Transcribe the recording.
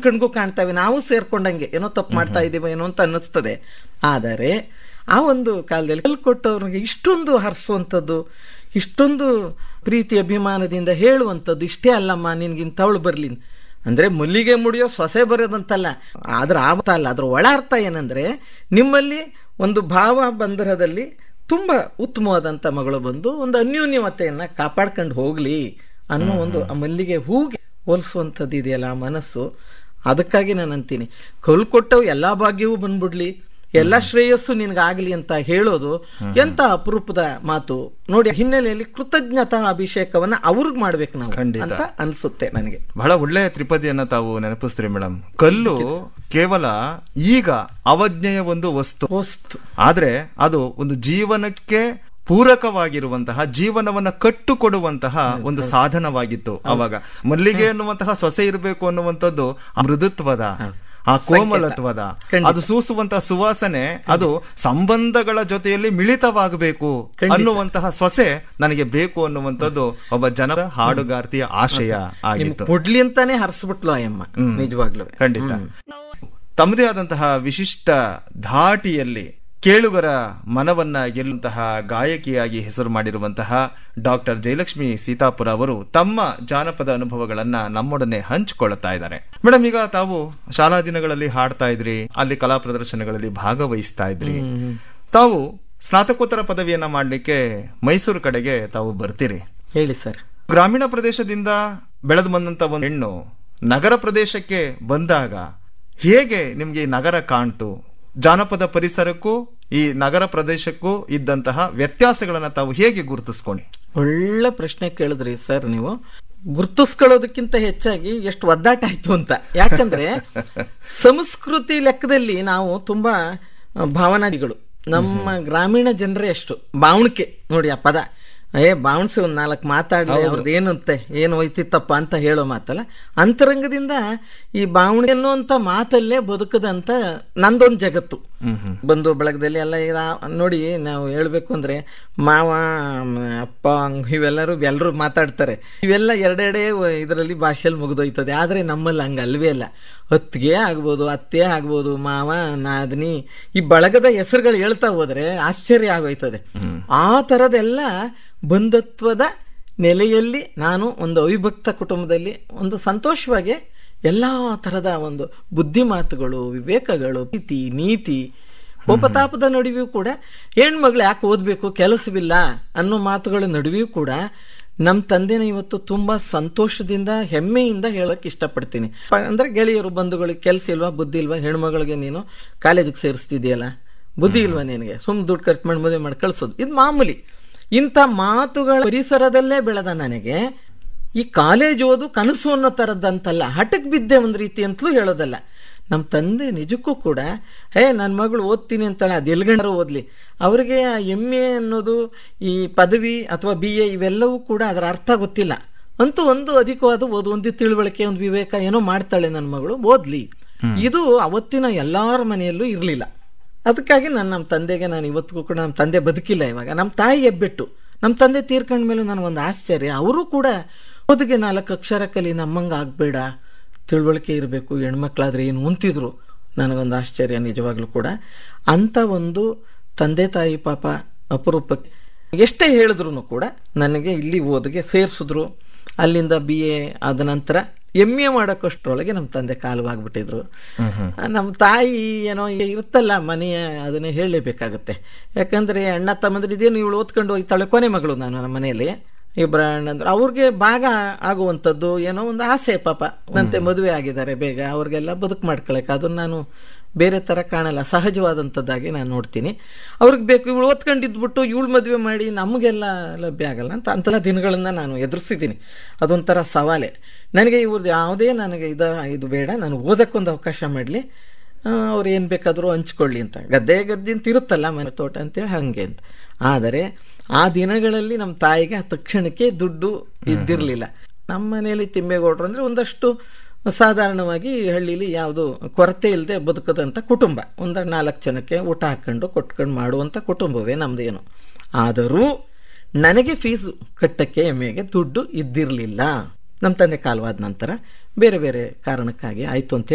ಕಣ್ಗೂ ಕಾಣ್ತವೆ ನಾವು ಸೇರ್ಕೊಂಡಂಗೆ ಏನೋ ತಪ್ಪು ಮಾಡ್ತಾ ಇದೀವೋ ಏನೋ ಅಂತ ಅನ್ನಿಸ್ತದೆ ಆದರೆ ಆ ಒಂದು ಕಾಲದಲ್ಲಿ ಕಲ್ ಕೊಟ್ಟವ್ರಿಗೆ ಇಷ್ಟೊಂದು ಹರಿಸುವಂಥದ್ದು ಇಷ್ಟೊಂದು ಪ್ರೀತಿ ಅಭಿಮಾನದಿಂದ ಹೇಳುವಂಥದ್ದು ಇಷ್ಟೇ ಅಲ್ಲಮ್ಮ ನಿನ್ಗಿಂತವಳು ಬರ್ಲಿ ಅಂದ್ರೆ ಮಲ್ಲಿಗೆ ಮುಡಿಯೋ ಸೊಸೆ ಬರೋದಂತಲ್ಲ ಅದ್ರ ಆವತ್ತ ಅಲ್ಲ ಅದ್ರ ಒಳ ಅರ್ಥ ಏನಂದ್ರೆ ನಿಮ್ಮಲ್ಲಿ ಒಂದು ಭಾವ ಬಂಧರದಲ್ಲಿ ತುಂಬಾ ಉತ್ತಮವಾದಂತ ಮಗಳು ಬಂದು ಒಂದು ಅನ್ಯೂನ್ಯತೆಯನ್ನ ಕಾಪಾಡ್ಕೊಂಡು ಹೋಗ್ಲಿ ಅನ್ನೋ ಒಂದು ಆ ಮಲ್ಲಿಗೆ ಹೂಗೆ ಹೋಲಿಸುವಂಥದ್ದು ಇದೆಯಲ್ಲ ಆ ಮನಸ್ಸು ಅದಕ್ಕಾಗಿ ನಾನು ಅಂತೀನಿ ಕೊಟ್ಟವು ಎಲ್ಲಾ ಭಾಗ್ಯವೂ ಬಂದ್ಬಿಡ್ಲಿ ಎಲ್ಲಾ ಶ್ರೇಯಸ್ಸು ನಿನಗಾಗ್ಲಿ ಅಂತ ಹೇಳೋದು ಎಂತ ಅಪರೂಪದ ಮಾತು ನೋಡಿ ಹಿನ್ನೆಲೆಯಲ್ಲಿ ಕೃತಜ್ಞತಾ ಅಭಿಷೇಕವನ್ನ ಅವ್ರಿಗೆ ಮಾಡ್ಬೇಕು ನಾವು ಖಂಡಿತ. ಅಂತ ಅನ್ಸುತ್ತೆ ನನಗೆ ಬಹಳ ಒಳ್ಳೆಯ ತ್ರಿಪದಿಯನ್ನ ತಾವು ನೆನಪಿಸ್ತೀರಿ ಮೇಡಮ್ ಕಲ್ಲು ಕೇವಲ ಈಗ ಅವಜ್ಞೆಯ ಒಂದು ವಸ್ತು ವಸ್ತು ಆದ್ರೆ ಅದು ಒಂದು ಜೀವನಕ್ಕೆ ಪೂರಕವಾಗಿರುವಂತಹ ಜೀವನವನ್ನ ಕಟ್ಟುಕೊಡುವಂತಹ ಒಂದು ಸಾಧನವಾಗಿತ್ತು ಅವಾಗ ಮಲ್ಲಿಗೆ ಅನ್ನುವಂತಹ ಸೊಸೆ ಇರಬೇಕು ಅನ್ನುವಂಥದ್ದು ಆ ಮೃದುತ್ವದ ಆ ಕೋಮಲತ್ವದ ಅದು ಸೂಸುವಂತಹ ಸುವಾಸನೆ ಅದು ಸಂಬಂಧಗಳ ಜೊತೆಯಲ್ಲಿ ಮಿಳಿತವಾಗಬೇಕು ಅನ್ನುವಂತಹ ಸೊಸೆ ನನಗೆ ಬೇಕು ಅನ್ನುವಂಥದ್ದು ಒಬ್ಬ ಜನರ ಹಾಡುಗಾರ್ತಿಯ ಆಶಯ ಆಗಿತ್ತು ಕೊಡ್ಲಿ ಅಂತಾನೆ ಹರಿಸ್ಬಿಟ್ಲು ಅಯ್ಯಮ್ಮ ನಿಜವಾಗ್ಲೂ ಖಂಡಿತ ತಮ್ಮದೇ ಆದಂತಹ ವಿಶಿಷ್ಟ ಧಾಟಿಯಲ್ಲಿ ಕೇಳುಗರ ಮನವನ್ನ ಗೆಲ್ಲುವಂತಹ ಗಾಯಕಿಯಾಗಿ ಹೆಸರು ಮಾಡಿರುವಂತಹ ಡಾಕ್ಟರ್ ಜಯಲಕ್ಷ್ಮಿ ಸೀತಾಪುರ ಅವರು ತಮ್ಮ ಜಾನಪದ ಅನುಭವಗಳನ್ನ ನಮ್ಮೊಡನೆ ಹಂಚಿಕೊಳ್ಳುತ್ತಾ ಇದ್ದಾರೆ ಮೇಡಮ್ ಈಗ ತಾವು ಶಾಲಾ ದಿನಗಳಲ್ಲಿ ಹಾಡ್ತಾ ಇದ್ರಿ ಅಲ್ಲಿ ಕಲಾ ಪ್ರದರ್ಶನಗಳಲ್ಲಿ ಭಾಗವಹಿಸ್ತಾ ಇದ್ರಿ ತಾವು ಸ್ನಾತಕೋತ್ತರ ಪದವಿಯನ್ನ ಮಾಡ್ಲಿಕ್ಕೆ ಮೈಸೂರು ಕಡೆಗೆ ತಾವು ಬರ್ತೀರಿ ಹೇಳಿ ಸರ್ ಗ್ರಾಮೀಣ ಪ್ರದೇಶದಿಂದ ಬೆಳೆದು ಬಂದಂತ ಒಂದು ಹೆಣ್ಣು ನಗರ ಪ್ರದೇಶಕ್ಕೆ ಬಂದಾಗ ಹೇಗೆ ನಿಮ್ಗೆ ಈ ನಗರ ಕಾಣ್ತು ಜಾನಪದ ಪರಿಸರಕ್ಕೂ ಈ ನಗರ ಪ್ರದೇಶಕ್ಕೂ ಇದ್ದಂತಹ ವ್ಯತ್ಯಾಸಗಳನ್ನ ತಾವು ಹೇಗೆ ಗುರುತಿಸ್ಕೊಂಡಿ ಒಳ್ಳೆ ಪ್ರಶ್ನೆ ಕೇಳಿದ್ರಿ ಸರ್ ನೀವು ಗುರ್ತಿಸ್ಕೊಳ್ಳೋದಕ್ಕಿಂತ ಹೆಚ್ಚಾಗಿ ಎಷ್ಟು ಒದ್ದಾಟ ಆಯ್ತು ಅಂತ ಯಾಕಂದ್ರೆ ಸಂಸ್ಕೃತಿ ಲೆಕ್ಕದಲ್ಲಿ ನಾವು ತುಂಬಾ ಭಾವನಾದಿಗಳು ನಮ್ಮ ಗ್ರಾಮೀಣ ಜನರೇ ಅಷ್ಟು ಬಾವಣಿಕೆ ನೋಡಿ ಆ ಪದ ಏ ಬಾವಣಿಸಿ ಒಂದ್ ನಾಲ್ಕು ಮಾತಾಡ್ಲಿ ಅವ್ರದ್ದು ಏನಂತೆ ಏನು ಹೋಯ್ತಿತ್ತಪ್ಪ ಅಂತ ಹೇಳೋ ಮಾತಲ್ಲ ಅಂತರಂಗದಿಂದ ಈ ಬಾವಣಿ ಅನ್ನುವಂತ ಮಾತಲ್ಲೇ ಬದುಕದಂತ ನಂದೊಂದು ಜಗತ್ತು ಬಂಧು ಬಳಗದಲ್ಲಿ ಎಲ್ಲ ಇರ- ನೋಡಿ ನಾವು ಹೇಳ್ಬೇಕು ಅಂದ್ರೆ ಮಾವ ಮ್, ಅಪ್ಪ ಹಂಗ್ ಇವೆಲ್ಲರೂ ಎಲ್ಲರೂ ಮಾತಾಡ್ತಾರೆ ಇವೆಲ್ಲ ಎರಡೆರಡೇ ಇದರಲ್ಲಿ ಭಾಷೆಯಲ್ಲಿ ಮುಗಿದೋಯ್ತದೆ ಆದ್ರೆ ನಮ್ಮಲ್ಲಿ ಹಂಗ ಅಲ್ವೇ ಅಲ್ಲ ಅತ್ತಿಗೆ ಆಗ್ಬೋದು ಅತ್ತೆ ಆಗ್ಬೋದು ಮಾವ ನಾದಿನಿ ಈ ಬಳಗದ ಹೆಸರುಗಳು ಹೇಳ್ತಾ ಹೋದ್ರೆ ಆಶ್ಚರ್ಯ ಆಗೋಯ್ತದೆ ಆ ತರದೆಲ್ಲ ಬಂಧತ್ವದ ನೆಲೆಯಲ್ಲಿ ನಾನು ಒಂದು ಅವಿಭಕ್ತ ಕುಟುಂಬದಲ್ಲಿ ಒಂದು ಸಂತೋಷವಾಗಿ ಎಲ್ಲಾ ತರದ ಒಂದು ಬುದ್ಧಿ ಮಾತುಗಳು ವಿವೇಕಗಳು ಪ್ರೀತಿ ನೀತಿ ಕೋಪತಾಪದ ನಡುವೆಯೂ ಕೂಡ ಹೆಣ್ಮಗಳು ಯಾಕೆ ಓದ್ಬೇಕು ಕೆಲಸವಿಲ್ಲ ಅನ್ನೋ ಮಾತುಗಳ ನಡುವೆಯೂ ಕೂಡ ನಮ್ಮ ತಂದೆನ ಇವತ್ತು ತುಂಬಾ ಸಂತೋಷದಿಂದ ಹೆಮ್ಮೆಯಿಂದ ಹೇಳಕ್ ಇಷ್ಟಪಡ್ತೀನಿ ಪ- ಅಂದ್ರೆ ಗೆಳೆಯರು ಬಂಧುಗಳಿಗೆ ಕೆಲಸ ಇಲ್ವಾ ಬುದ್ಧಿ ಇಲ್ವಾ ಹೆಣ್ಮಗಳಿಗೆ ನೀನು ಕಾಲೇಜಿಗೆ ಸೇರಿಸ್ತಿದ್ಯಲ್ಲ ಬುದ್ಧಿ ಇಲ್ವಾ ನಿನಗೆ ಸುಮ್ ದುಡ್ಡು ಖರ್ಚು ಮಾಡಿ ಮದುವೆ ಮಾಡಿ ಕಳ್ಸೋದು ಇದು ಮಾಮೂಲಿ ಇಂಥ ಮಾತುಗಳ ಪರಿಸರದಲ್ಲೇ ಬೆಳೆದ ನನಗೆ ಈ ಕಾಲೇಜ್ ಓದು ಕನಸು ಅನ್ನೋ ತರದಂತಲ್ಲ ಹಠಕ್ ಬಿದ್ದೆ ಒಂದು ರೀತಿ ಅಂತಲೂ ಹೇಳೋದಲ್ಲ ನಮ್ಮ ತಂದೆ ನಿಜಕ್ಕೂ ಕೂಡ ಹೇ ನನ್ನ ಮಗಳು ಓದ್ತೀನಿ ಅಂತಾಳೆ ಅದು ಎಲ್ಗಂಡ್ರು ಓದ್ಲಿ ಅವರಿಗೆ ಎಮ್ ಎ ಅನ್ನೋದು ಈ ಪದವಿ ಅಥವಾ ಬಿ ಎ ಇವೆಲ್ಲವೂ ಕೂಡ ಅದರ ಅರ್ಥ ಗೊತ್ತಿಲ್ಲ ಅಂತೂ ಒಂದು ಅಧಿಕವಾದ ಓದು ಒಂದು ತಿಳುವಳಿಕೆ ಒಂದು ವಿವೇಕ ಏನೋ ಮಾಡ್ತಾಳೆ ನನ್ನ ಮಗಳು ಓದ್ಲಿ ಇದು ಅವತ್ತಿನ ಎಲ್ಲಾರ ಮನೆಯಲ್ಲೂ ಇರಲಿಲ್ಲ ಅದಕ್ಕಾಗಿ ನಾನು ನಮ್ಮ ತಂದೆಗೆ ನಾನು ಇವತ್ತಿಗೂ ಕೂಡ ನಮ್ಮ ತಂದೆ ಬದುಕಿಲ್ಲ ಇವಾಗ ನಮ್ಮ ತಾಯಿ ಎಬ್ಬೆಟ್ಟು ನಮ್ಮ ತಂದೆ ತೀರ್ಕೊಂಡ ಮೇಲೆ ನನಗೊಂದು ಆಶ್ಚರ್ಯ ಅವರು ಕೂಡ ಓದಿಗೆ ನಾಲ್ಕು ಅಕ್ಷರ ಕಲಿ ನಮ್ಮಂಗ ಆಗ್ಬೇಡ ತಿಳುವಳಿಕೆ ಇರಬೇಕು ಹೆಣ್ಮಕ್ಳಾದ್ರೆ ಏನು ಅಂತಿದ್ರು ನನಗೊಂದು ಆಶ್ಚರ್ಯ ನಿಜವಾಗ್ಲೂ ಕೂಡ ಅಂತ ಒಂದು ತಂದೆ ತಾಯಿ ಪಾಪ ಅಪರೂಪಕ್ಕೆ ಎಷ್ಟೇ ಹೇಳಿದ್ರು ಕೂಡ ನನಗೆ ಇಲ್ಲಿ ಓದಿಗೆ ಸೇರಿಸಿದ್ರು ಅಲ್ಲಿಂದ ಬಿ ಎ ಆದ ನಂತರ ಎಮ್ ಎ ಮಾಡೋಕ್ಕಷ್ಟರೊಳಗೆ ನಮ್ಮ ತಂದೆ ಕಾಲವಾಗ್ಬಿಟ್ಟಿದ್ರು ನಮ್ಮ ತಾಯಿ ಏನೋ ಇರುತ್ತಲ್ಲ ಮನೆಯ ಅದನ್ನೇ ಹೇಳಲೇಬೇಕಾಗುತ್ತೆ ಯಾಕಂದ್ರೆ ಅಣ್ಣ ತಮ್ಮಂದ್ರೆ ಇದೇನು ಇವಳು ಓದ್ಕೊಂಡು ಹೋಗ್ತಾಳೆ ಕೊನೆ ಮಗಳು ನಾನು ನಮ್ಮ ಮನೆಯಲ್ಲಿ ಇಬ್ಬರ ಅಣ್ಣಂದ್ರು ಅವ್ರಿಗೆ ಭಾಗ ಆಗುವಂಥದ್ದು ಏನೋ ಒಂದು ಆಸೆ ಪಾಪ ನಂತೆ ಮದುವೆ ಆಗಿದ್ದಾರೆ ಬೇಗ ಅವ್ರಿಗೆಲ್ಲ ಬದುಕು ಮಾಡ್ಕೊಳಕ್ಕೆ ಅದನ್ನ ನಾನು ಬೇರೆ ತರ ಕಾಣಲ್ಲ ಸಹಜವಾದಂಥದ್ದಾಗಿ ನಾನು ನೋಡ್ತೀನಿ ಅವ್ರಿಗೆ ಬೇಕು ಇವಳು ಓದ್ಕೊಂಡಿದ್ಬಿಟ್ಟು ಇವಳು ಮದುವೆ ಮಾಡಿ ನಮಗೆಲ್ಲ ಲಭ್ಯ ಆಗಲ್ಲ ಅಂತ ಅಂತೆಲ್ಲ ದಿನಗಳನ್ನ ನಾನು ಎದುರಿಸಿದ್ದೀನಿ ಅದೊಂಥರ ಸವಾಲೆ ನನಗೆ ಇವ್ರದ್ದು ಯಾವುದೇ ನನಗೆ ಇದ ಇದು ಬೇಡ ನಾನು ಓದಕ್ಕೊಂದು ಅವಕಾಶ ಮಾಡಲಿ ಅವ್ರು ಏನು ಬೇಕಾದರೂ ಹಂಚ್ಕೊಳ್ಳಿ ಅಂತ ಗದ್ದೆ ಗದ್ದೆ ಅಂತ ಇರುತ್ತಲ್ಲ ಮನೆ ತೋಟ ಅಂತೇಳಿ ಹಾಗೆ ಅಂತ ಆದರೆ ಆ ದಿನಗಳಲ್ಲಿ ನಮ್ಮ ತಾಯಿಗೆ ಆ ತಕ್ಷಣಕ್ಕೆ ದುಡ್ಡು ಇದ್ದಿರಲಿಲ್ಲ ನಮ್ಮ ಮನೆಯಲ್ಲಿ ತಿಮ್ಮೇಗೌಡರು ಅಂದರೆ ಒಂದಷ್ಟು ಸಾಧಾರಣವಾಗಿ ಹಳ್ಳಿಲಿ ಯಾವುದು ಕೊರತೆ ಇಲ್ಲದೆ ಬದುಕದಂಥ ಕುಟುಂಬ ಒಂದು ನಾಲ್ಕು ಜನಕ್ಕೆ ಊಟ ಹಾಕೊಂಡು ಕೊಟ್ಕೊಂಡು ಮಾಡುವಂಥ ಕುಟುಂಬವೇ ನಮ್ದೇನು ಆದರೂ ನನಗೆ ಫೀಸು ಕಟ್ಟಕ್ಕೆ ಎಮ್ಮೆಗೆ ದುಡ್ಡು ಇದ್ದಿರಲಿಲ್ಲ ನಮ್ಮ ತಂದೆ ಕಾಲವಾದ ನಂತರ ಬೇರೆ ಬೇರೆ ಕಾರಣಕ್ಕಾಗಿ ಆಯಿತು ಅಂತ